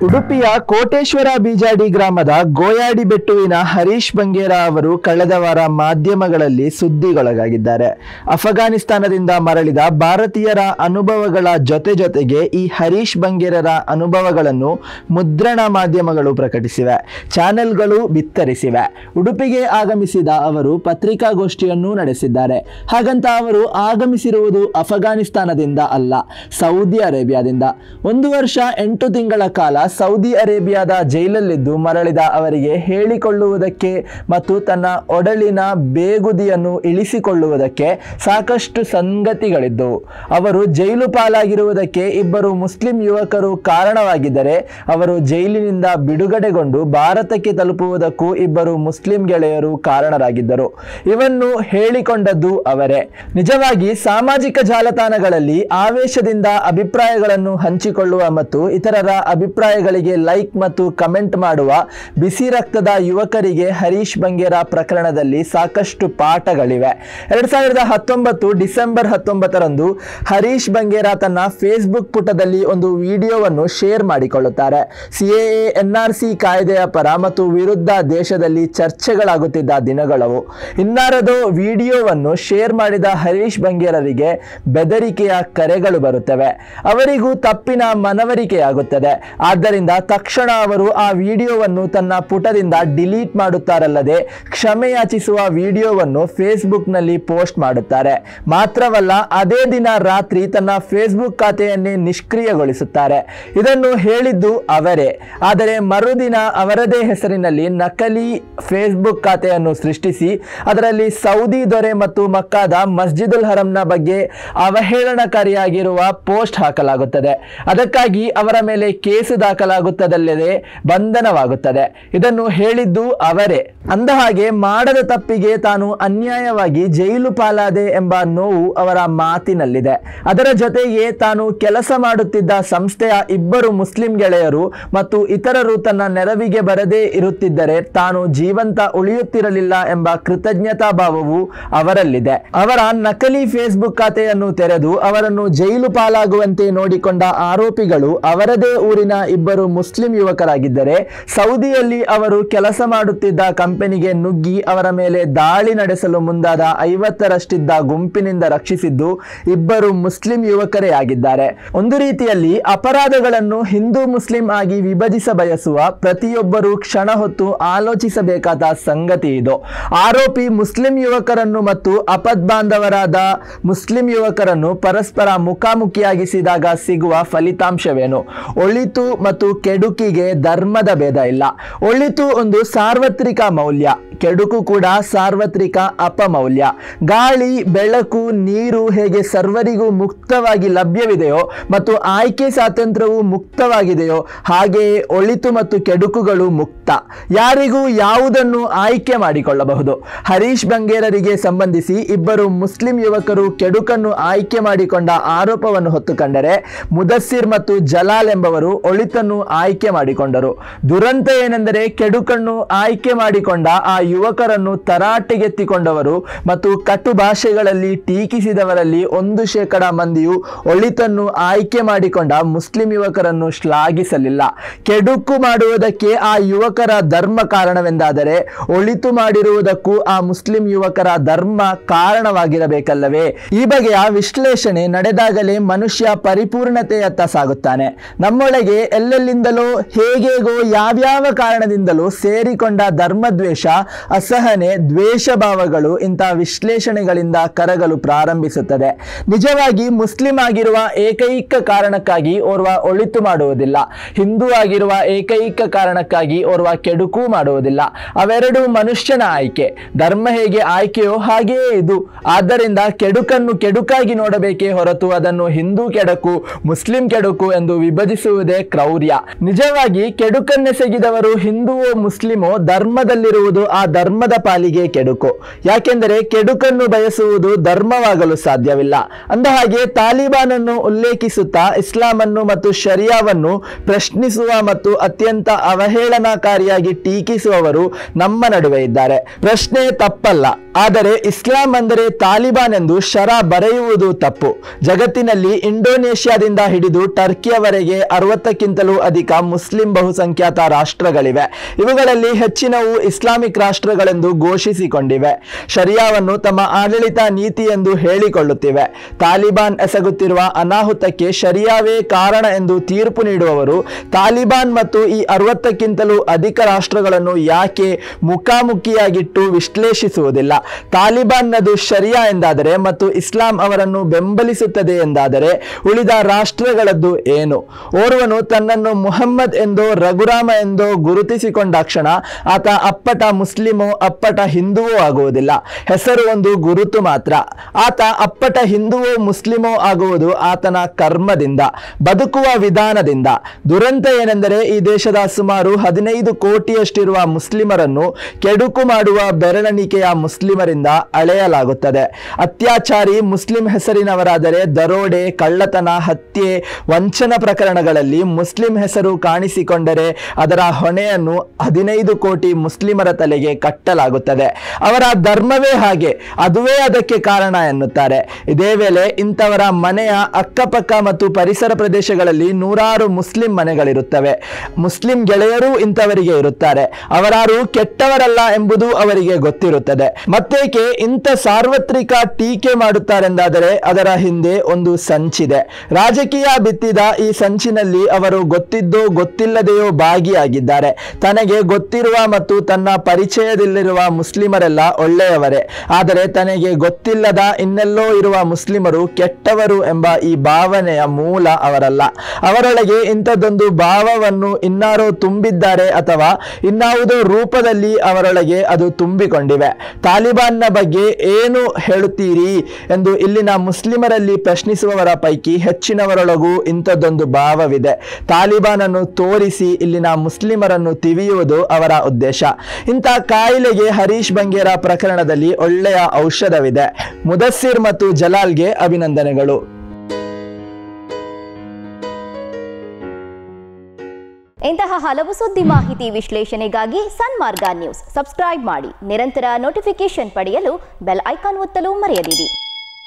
ಉಡುಪಿಯ ಕೋಟೇಶ್ವರ ಬೀಜಾಡಿ ಗ್ರಾಮದ ಗೋಯಾಡಿ ಬೆಟ್ಟುವಿನ ಹರೀಶ್ ಬಂಗೇರ ಅವರು ಕಳೆದ ವಾರ ಮಾಧ್ಯಮಗಳಲ್ಲಿ ಸುದ್ದಿಗೊಳಗಾಗಿದ್ದಾರೆ ಅಫಘಾನಿಸ್ತಾನದಿಂದ ಮರಳಿದ ಭಾರತೀಯರ ಅನುಭವಗಳ ಜೊತೆ ಜೊತೆಗೆ ಈ ಹರೀಶ್ ಬಂಗೇರರ ಅನುಭವಗಳನ್ನು ಮುದ್ರಣ ಮಾಧ್ಯಮಗಳು ಪ್ರಕಟಿಸಿವೆ ಚಾನೆಲ್ಗಳು ಬಿತ್ತರಿಸಿವೆ ಉಡುಪಿಗೆ ಆಗಮಿಸಿದ ಅವರು ಪತ್ರಿಕಾಗೋಷ್ಠಿಯನ್ನು ನಡೆಸಿದ್ದಾರೆ ಹಾಗಂತ ಅವರು ಆಗಮಿಸಿರುವುದು ಅಫಘಾನಿಸ್ತಾನದಿಂದ ಅಲ್ಲ ಸೌದಿ ಅರೇಬಿಯಾದಿಂದ ಒಂದು ವರ್ಷ ಎಂಟು ತಿಂಗಳ ಕಾಲ ಸೌದಿ ಅರೇಬಿಯಾದ ಜೈಲಲ್ಲಿದ್ದು ಮರಳಿದ ಅವರಿಗೆ ಹೇಳಿಕೊಳ್ಳುವುದಕ್ಕೆ ಮತ್ತು ತನ್ನ ಒಡಲಿನ ಬೇಗುದಿಯನ್ನು ಇಳಿಸಿಕೊಳ್ಳುವುದಕ್ಕೆ ಸಾಕಷ್ಟು ಸಂಗತಿಗಳಿದ್ದವು ಅವರು ಜೈಲು ಪಾಲಾಗಿರುವುದಕ್ಕೆ ಇಬ್ಬರು ಮುಸ್ಲಿಂ ಯುವಕರು ಕಾರಣವಾಗಿದ್ದರೆ ಅವರು ಜೈಲಿನಿಂದ ಬಿಡುಗಡೆಗೊಂಡು ಭಾರತಕ್ಕೆ ತಲುಪುವುದಕ್ಕೂ ಇಬ್ಬರು ಮುಸ್ಲಿಂ ಗೆಳೆಯರು ಕಾರಣರಾಗಿದ್ದರು ಇವನ್ನು ಹೇಳಿಕೊಂಡದ್ದು ಅವರೇ ನಿಜವಾಗಿ ಸಾಮಾಜಿಕ ಜಾಲತಾಣಗಳಲ್ಲಿ ಆವೇಶದಿಂದ ಅಭಿಪ್ರಾಯಗಳನ್ನು ಹಂಚಿಕೊಳ್ಳುವ ಮತ್ತು ಇತರರ ಅಭಿಪ್ರಾಯಗಳಿಗೆ ಲೈಕ್ ಮತ್ತು ಕಮೆಂಟ್ ಮಾಡುವ ಬಿಸಿ ರಕ್ತದ ಯುವಕರಿಗೆ ಹರೀಶ್ ಬಂಗೇರ ಪ್ರಕರಣದಲ್ಲಿ ಸಾಕಷ್ಟು ಪಾಠಗಳಿವೆ ಎರಡ್ ಸಾವಿರದ ಹತ್ತೊಂಬತ್ತು ಡಿಸೆಂಬರ್ ಹತ್ತೊಂಬತ್ತರಂದು ಹರೀಶ್ ಬಂಗೇರ ತನ್ನ ಫೇಸ್ಬುಕ್ ಪುಟದಲ್ಲಿ ಒಂದು ವಿಡಿಯೋವನ್ನು ಶೇರ್ ಮಾಡಿಕೊಳ್ಳುತ್ತಾರೆ ಸಿಎಎ ಎನ್ಆರ್ಸಿ ಕಾಯ್ದೆಯ ಪರ ಮತ್ತು ವಿರುದ್ಧ ದೇಶದಲ್ಲಿ ಚರ್ಚೆಗಳಾಗುತ್ತಿದ್ದ ದಿನಗಳವು ಇನ್ನಾರದು ವಿಡಿಯೋವನ್ನು ಶೇರ್ ಮಾಡಿದ ಹರೀಶ್ ಬಂಗೇರರಿಗೆ ಬೆದರಿಕೆಯ ಕರೆಗಳು ಬರುತ್ತವೆ ಅವರಿಗೂ ತಪ್ಪಿನ ಮನವರಿಕೆಯಾಗುತ್ತದೆ ಆದ್ದರಿಂದ ತಕ್ಷಣ ಅವರು ಆ ವಿಡಿಯೋವನ್ನು ತನ್ನ ಪುಟದಿಂದ ಡಿಲೀಟ್ ಮಾಡುತ್ತಾರಲ್ಲದೆ ಕ್ಷಮೆ ಯಾಚಿಸುವ ವಿಡಿಯೋವನ್ನು ಫೇಸ್ಬುಕ್ನಲ್ಲಿ ಪೋಸ್ಟ್ ಮಾಡುತ್ತಾರೆ ಮಾತ್ರವಲ್ಲ ಅದೇ ದಿನ ರಾತ್ರಿ ತನ್ನ ಫೇಸ್ಬುಕ್ ಖಾತೆಯನ್ನೇ ನಿಷ್ಕ್ರಿಯಗೊಳಿಸುತ್ತಾರೆ ಇದನ್ನು ಹೇಳಿದ್ದು ಅವರೇ ಆದರೆ ಮರುದಿನ ಅವರದೇ ಹೆಸರಿನಲ್ಲಿ ನಕಲಿ ಫೇಸ್ಬುಕ್ ಖಾತೆಯನ್ನು ಸೃಷ್ಟಿಸಿ ಅದರಲ್ಲಿ ಸೌದಿ ದೊರೆ ಮತ್ತು ಮಕ್ಕಾದ ಮಸ್ಜಿದುಲ್ ಹರಂನ ಬಗ್ಗೆ ಅವಹೇಳನಕಾರಿಯಾಗಿರುವ ಪೋಸ್ಟ್ ಹಾಕಲಾಗುತ್ತದೆ ಅದಕ್ಕಾಗಿ ಅವರ ಮೇಲೆ ಕೇಸು ದಾಖಲಾಗುತ್ತದಲ್ಲದೆ ಬಂಧನವಾಗುತ್ತದೆ ಇದನ್ನು ಹೇಳಿದ್ದು ಅವರೇ ಅಂದಹಾಗೆ ಮಾಡದ ತಪ್ಪಿಗೆ ತಾನು ಅನ್ಯಾಯವಾಗಿ ಜೈಲು ಪಾಲಾದೆ ಎಂಬ ನೋವು ಅವರ ಮಾತಿನಲ್ಲಿದೆ ಅದರ ಜೊತೆಗೆ ತಾನು ಕೆಲಸ ಮಾಡುತ್ತಿದ್ದ ಸಂಸ್ಥೆಯ ಇಬ್ಬರು ಮುಸ್ಲಿಂ ಗೆಳೆಯರು ಮತ್ತು ಇತರರು ತನ್ನ ನೆರವಿಗೆ ಬರದೇ ಇರುತ್ತಿದ್ದರೆ ತಾನು ಜೀವಂತ ಉಳಿಯುತ್ತಿರಲಿಲ್ಲ ಎಂಬ ಕೃತಜ್ಞತಾ ಭಾವವು ಅವರಲ್ಲಿದೆ ಅವರ ನಕಲಿ ಫೇಸ್ಬುಕ್ ಖಾತೆಯನ್ನು ತೆರೆದು ಅವರನ್ನು ಜೈಲು ಪಾಲಾಗುವಂತೆ ನೋಡಿಕೊಂಡ ಆರೋಪಿಗಳು ಅವರದೇ ಊರಿನ ಇಬ್ಬರು ಮುಸ್ಲಿಂ ಯುವಕರಾಗಿದ್ದರೆ ಸೌದಿಯಲ್ಲಿ ಅವರು ಕೆಲಸ ಮಾಡುತ್ತಿದ್ದ ಕಂಪನಿಗೆ ನುಗ್ಗಿ ಅವರ ಮೇಲೆ ದಾಳಿ ನಡೆಸಲು ಮುಂದಾದ ಐವತ್ತರಷ್ಟಿದ್ದ ಗುಂಪಿನಿಂದ ರಕ್ಷಿಸಿದ್ದು ಇಬ್ಬರು ಮುಸ್ಲಿಂ ಯುವಕರೇ ಆಗಿದ್ದಾರೆ ಒಂದು ರೀತಿಯಲ್ಲಿ ಅಪರಾಧಗಳನ್ನು ಹಿಂದೂ ಮುಸ್ಲಿಂ ಆಗಿ ವಿಭಜಿಸ ಬಯಸುವ ಪ್ರತಿಯೊಬ್ಬರು ಕ್ಷಣ ಹೊತ್ತು ಆಲೋಚಿಸಬೇಕಾದ ಸಂಗತಿ ಇದು ಆರೋಪಿ ಮುಸ್ಲಿಂ ಯುವಕರನ್ನು ಮತ್ತು ಅಪದ್ಬಾಂಧವರಾದ ಮುಸ್ಲಿಂ ಯುವಕರನ್ನು ಪರಸ್ಪರ ಮುಖಾಮುಖಿಯಾಗಿಸಿದಾಗ ಸಿಗುವ ಫಲಿತಾಂಶವೇನು ಒಳಿತು ಮತ್ತು ಕೆಡುಕಿಗೆ ಧರ್ಮದ ಭೇದ ಇಲ್ಲ ಒಳಿತು ಒಂದು ಸಾರ್ವತ್ರಿಕ ಮೌಲ್ಯ ಕೆಡುಕು ಕೂಡ ಸಾರ್ವತ್ರಿಕ ಅಪಮೌಲ್ಯ ಗಾಳಿ ಬೆಳಕು ನೀರು ಹೇಗೆ ಸರ್ವರಿಗೂ ಮುಕ್ತವಾಗಿ ಲಭ್ಯವಿದೆಯೋ ಮತ್ತು ಆಯ್ಕೆ ಸ್ವಾತಂತ್ರ್ಯವು ಮುಕ್ತವಾಗಿದೆಯೋ ಹಾಗೆಯೇ ಒಳಿತು ಮತ್ತು ಕೆಡುಕುಗಳು ಮುಕ್ತ ಯಾರಿಗೂ ಯಾವುದನ್ನು ಆಯ್ಕೆ ಮಾಡಿಕೊಳ್ಳಬಹುದು ಹರೀಶ್ ಬಂಗೇರರಿಗೆ ಸಂಬಂಧಿಸಿ ಇಬ್ಬರು ಮುಸ್ಲಿಂ ಯುವಕರು ಕೆಡುಕನ್ನು ಆಯ್ಕೆ ಮಾಡಿಕೊಂಡ ಆರೋಪವನ್ನು ಹೊತ್ತುಕೊಂಡರೆ ಮುದಸ್ಸಿರ್ ಮತ್ತು ಜಲಾಲ್ ಎಂಬವರು ಒಳಿತನ್ನು ಆಯ್ಕೆ ಮಾಡಿಕೊಂಡರು ದುರಂತ ಏನೆಂದರೆ ಕೆಡುಕನ್ನು ಆಯ್ಕೆ ಮಾಡಿಕೊಂಡ ಆ ಯುವಕರನ್ನು ತರಾಟೆಗೆತ್ತಿಕೊಂಡವರು ಮತ್ತು ಕಟು ಭಾಷೆಗಳಲ್ಲಿ ಟೀಕಿಸಿದವರಲ್ಲಿ ಒಂದು ಶೇಕಡ ಮಂದಿಯು ಒಳಿತನ್ನು ಆಯ್ಕೆ ಮಾಡಿಕೊಂಡ ಮುಸ್ಲಿಂ ಯುವಕರನ್ನು ಶ್ಲಾಘಿಸಲಿಲ್ಲ ಕೆಡುಕು ಮಾಡುವುದಕ್ಕೆ ಆ ಯುವಕರ ಧರ್ಮ ಕಾರಣವೆಂದಾದರೆ ಒಳಿತು ಮಾಡಿರುವುದಕ್ಕೂ ಆ ಮುಸ್ಲಿಂ ಯುವಕರ ಧರ್ಮ ಕಾರಣವಾಗಿರಬೇಕಲ್ಲವೇ ಈ ಬಗೆಯ ವಿಶ್ಲೇಷಣೆ ನಡೆದಾಗಲೇ ಮನುಷ್ಯ ಪರಿಪೂರ್ಣತೆಯತ್ತ ಸಾಗುತ್ತಾನೆ ನಮ್ಮೊಳಗೆ ಎಲ್ಲೆಲ್ಲಿಂದಲೋ ಹೇಗೇಗೋ ಯಾವ್ಯಾವ ಕಾರಣದಿಂದಲೂ ಸೇರಿಕೊಂಡ ಧರ್ಮದ್ವೇಷ ಅಸಹನೆ ದ್ವೇಷ ಭಾವಗಳು ಇಂಥ ವಿಶ್ಲೇಷಣೆಗಳಿಂದ ಕರಗಲು ಪ್ರಾರಂಭಿಸುತ್ತದೆ ನಿಜವಾಗಿ ಮುಸ್ಲಿಂ ಆಗಿರುವ ಏಕೈಕ ಕಾರಣಕ್ಕಾಗಿ ಓರ್ವ ಒಳಿತು ಮಾಡುವುದಿಲ್ಲ ಹಿಂದೂ ಆಗಿರುವ ಏಕೈಕ ಕಾರಣಕ್ಕಾಗಿ ಓರ್ವ ಕೆಡುಕು ಮಾಡುವುದಿಲ್ಲ ಅವೆರಡು ಮನುಷ್ಯನ ಆಯ್ಕೆ ಧರ್ಮ ಹೇಗೆ ಆಯ್ಕೆಯೋ ಹಾಗೆಯೇ ಇದು ಆದ್ದರಿಂದ ಕೆಡುಕನ್ನು ಕೆಡುಕಾಗಿ ನೋಡಬೇಕೇ ಹೊರತು ಅದನ್ನು ಹಿಂದೂ ಕೆಡಕು ಮುಸ್ಲಿಂ ಕೆಡುಕು ಎಂದು ವಿಭಜಿಸುವುದೇ ಕ್ರೌರ್ಯ ನಿಜವಾಗಿ ಕೆಡುಕನ್ನೆಸಗಿದವರು ಹಿಂದುವೋ ಮುಸ್ಲಿಮೋ ಧರ್ಮದಲ್ಲಿರುವುದು ಆ ಧರ್ಮದ ಪಾಲಿಗೆ ಕೆಡುಕು ಯಾಕೆಂದರೆ ಕೆಡುಕನ್ನು ಬಯಸುವುದು ಧರ್ಮವಾಗಲು ಸಾಧ್ಯವಿಲ್ಲ ಅಂದ ಹಾಗೆ ತಾಲಿಬಾನನ್ನು ಉಲ್ಲೇಖಿಸುತ್ತಾ ಇಸ್ಲಾಮನ್ನು ಮತ್ತು ಶರಿಯಾವನ್ನು ಪ್ರಶ್ನಿಸುವ ಮತ್ತು ಅತ್ಯಂತ ಅವಹೇಳನಕಾರಿಯಾಗಿ ಟೀಕಿಸುವವರು ನಮ್ಮ ನಡುವೆ ಇದ್ದಾರೆ ಪ್ರಶ್ನೆ ತಪ್ಪಲ್ಲ ಆದರೆ ಇಸ್ಲಾಂ ಅಂದರೆ ತಾಲಿಬಾನ್ ಎಂದು ಶರ ಬರೆಯುವುದು ತಪ್ಪು ಜಗತ್ತಿನಲ್ಲಿ ಇಂಡೋನೇಷ್ಯಾದಿಂದ ಹಿಡಿದು ಟರ್ಕಿಯವರೆಗೆ ಅರವತ್ತಕ್ಕಿಂತಲೂ ಅರವತ್ತಕ್ಕಿಂತಲೂ ಅಧಿಕ ಮುಸ್ಲಿಂ ಬಹುಸಂಖ್ಯಾತ ರಾಷ್ಟ್ರಗಳಿವೆ ಇವುಗಳಲ್ಲಿ ಹೆಚ್ಚಿನವು ಇಸ್ಲಾಮಿಕ್ ರಾಷ್ಟ್ರಗಳೆಂದು ಘೋಷಿಸಿಕೊಂಡಿವೆ ಶರಿಯಾವನ್ನು ತಮ್ಮ ಆಡಳಿತ ನೀತಿ ಎಂದು ಹೇಳಿಕೊಳ್ಳುತ್ತಿವೆ ತಾಲಿಬಾನ್ ಎಸಗುತ್ತಿರುವ ಅನಾಹುತಕ್ಕೆ ಶರಿಯಾವೇ ಕಾರಣ ಎಂದು ತೀರ್ಪು ನೀಡುವವರು ತಾಲಿಬಾನ್ ಮತ್ತು ಈ ಅರವತ್ತಕ್ಕಿಂತಲೂ ಅಧಿಕ ರಾಷ್ಟ್ರಗಳನ್ನು ಯಾಕೆ ಮುಖಾಮುಖಿಯಾಗಿಟ್ಟು ವಿಶ್ಲೇಷಿಸುವುದಿಲ್ಲ ತಾಲಿಬಾನ್ನದು ಶರಿಯಾ ಎಂದಾದರೆ ಮತ್ತು ಇಸ್ಲಾಂ ಅವರನ್ನು ಬೆಂಬಲಿಸುತ್ತದೆ ಎಂದಾದರೆ ಉಳಿದ ರಾಷ್ಟ್ರಗಳದ್ದು ಏನು ಓರ್ವನು ತನ್ನನ್ನು ಮುಹಮ್ಮದ್ ಎಂದೋ ರಘುರಾಮ ಎಂದೋ ಗುರುತಿಸಿಕೊಂಡಾಕ್ಷಣ ಆತ ಅಪ್ಪಟ ಮುಸ್ಲಿಮೋ ಅಪ್ಪಟ ಹಿಂದುವೋ ಆಗುವುದಿಲ್ಲ ಹೆಸರು ಒಂದು ಗುರುತು ಮಾತ್ರ ಆತ ಅಪ್ಪಟ ಹಿಂದುವೋ ಮುಸ್ಲಿಮೋ ಆಗುವುದು ಆತನ ಕರ್ಮದಿಂದ ಬದುಕುವ ವಿಧಾನದಿಂದ ದುರಂತ ಏನೆಂದರೆ ಈ ದೇಶದ ಸುಮಾರು ಹದಿನೈದು ಕೋಟಿಯಷ್ಟಿರುವ ಮುಸ್ಲಿಮರನ್ನು ಕೆಡುಕು ಮಾಡುವ ಬೆರಳೆಣಿಕೆಯ ಮುಸ್ಲಿಮರಿಂದ ಅಳೆಯಲಾಗುತ್ತದೆ ಅತ್ಯಾಚಾರಿ ಮುಸ್ಲಿಂ ಹೆಸರಿನವರಾದರೆ ದರೋಡೆ ಕಳ್ಳತನ ಹತ್ಯೆ ವಂಚನ ಪ್ರಕರಣಗಳಲ್ಲಿ ಮುಸ್ಲಿಂ ಹೆಸರು ಕಾಣಿಸಿಕೊಂಡರೆ ಅದರ ಹೊಣೆಯನ್ನು ಹದಿನೈದು ಕೋಟಿ ಮುಸ್ಲಿಮರ ತಲೆಗೆ ಕಟ್ಟಲಾಗುತ್ತದೆ ಅವರ ಧರ್ಮವೇ ಹಾಗೆ ಅದುವೇ ಅದಕ್ಕೆ ಕಾರಣ ಎನ್ನುತ್ತಾರೆ ಇದೇ ವೇಳೆ ಇಂಥವರ ಮನೆಯ ಅಕ್ಕಪಕ್ಕ ಮತ್ತು ಪರಿಸರ ಪ್ರದೇಶಗಳಲ್ಲಿ ನೂರಾರು ಮುಸ್ಲಿಂ ಮನೆಗಳಿರುತ್ತವೆ ಮುಸ್ಲಿಂ ಗೆಳೆಯರೂ ಇಂಥವರಿಗೆ ಇರುತ್ತಾರೆ ಅವರಾರು ಕೆಟ್ಟವರಲ್ಲ ಎಂಬುದು ಅವರಿಗೆ ಗೊತ್ತಿರುತ್ತದೆ ಮತ್ತೇಕೆ ಇಂಥ ಸಾರ್ವತ್ರಿಕ ಟೀಕೆ ಮಾಡುತ್ತಾರೆಂದಾದರೆ ಅದರ ಹಿಂದೆ ಒಂದು ಸಂಚಿದೆ ರಾಜಕೀಯ ಬಿತ್ತಿದ ಈ ಸಂಚಿನಲ್ಲಿ ಅವರು ಗೊತ್ತಿದ್ದೋ ಗೊತ್ತಿಲ್ಲದೆಯೋ ಭಾಗಿಯಾಗಿದ್ದಾರೆ ತನಗೆ ಗೊತ್ತಿರುವ ಮತ್ತು ತನ್ನ ಪರಿಚಯದಲ್ಲಿರುವ ಮುಸ್ಲಿಮರೆಲ್ಲ ಒಳ್ಳೆಯವರೇ ಆದರೆ ತನಗೆ ಗೊತ್ತಿಲ್ಲದ ಇನ್ನೆಲ್ಲೋ ಇರುವ ಮುಸ್ಲಿಮರು ಕೆಟ್ಟವರು ಎಂಬ ಈ ಭಾವನೆಯ ಮೂಲ ಅವರಲ್ಲ ಅವರೊಳಗೆ ಇಂಥದ್ದೊಂದು ಭಾವವನ್ನು ಇನ್ನಾರೋ ತುಂಬಿದ್ದಾರೆ ಅಥವಾ ಇನ್ನಾವುದೋ ರೂಪದಲ್ಲಿ ಅವರೊಳಗೆ ಅದು ತುಂಬಿಕೊಂಡಿವೆ ತಾಲಿಬಾನ್ನ ಬಗ್ಗೆ ಏನು ಹೇಳುತ್ತೀರಿ ಎಂದು ಇಲ್ಲಿನ ಮುಸ್ಲಿಮರಲ್ಲಿ ಪ್ರಶ್ನಿಸುವವರ ಪೈಕಿ ಹೆಚ್ಚಿನವರೊಳಗೂ ಇಂಥದ್ದೊಂದು ಭಾವವಿದೆ ತಾಲಿಬಾನನ್ನು ತೋರಿಸಿ ಇಲ್ಲಿನ ಮುಸ್ಲಿಮರನ್ನು ತಿವಿಯುವುದು ಅವರ ಉದ್ದೇಶ ಇಂಥ ಕಾಯಿಲೆಗೆ ಹರೀಶ್ ಬಂಗೇರ ಪ್ರಕರಣದಲ್ಲಿ ಒಳ್ಳೆಯ ಔಷಧವಿದೆ ಮುದಸ್ಸಿರ್ ಮತ್ತು ಜಲಾಲ್ಗೆ ಅಭಿನಂದನೆಗಳು ಇಂತಹ ಹಲವು ಸುದ್ದಿ ಮಾಹಿತಿ ವಿಶ್ಲೇಷಣೆಗಾಗಿ ಸನ್ಮಾರ್ಗ ನ್ಯೂಸ್ ಸಬ್ಸ್ಕ್ರೈಬ್ ಮಾಡಿ ನಿರಂತರ ನೋಟಿಫಿಕೇಶನ್ ಪಡೆಯಲು ಬೆಲ್ ಐಕಾನ್ ಒತ್ತಲು ಮರೆಯದಿರಿ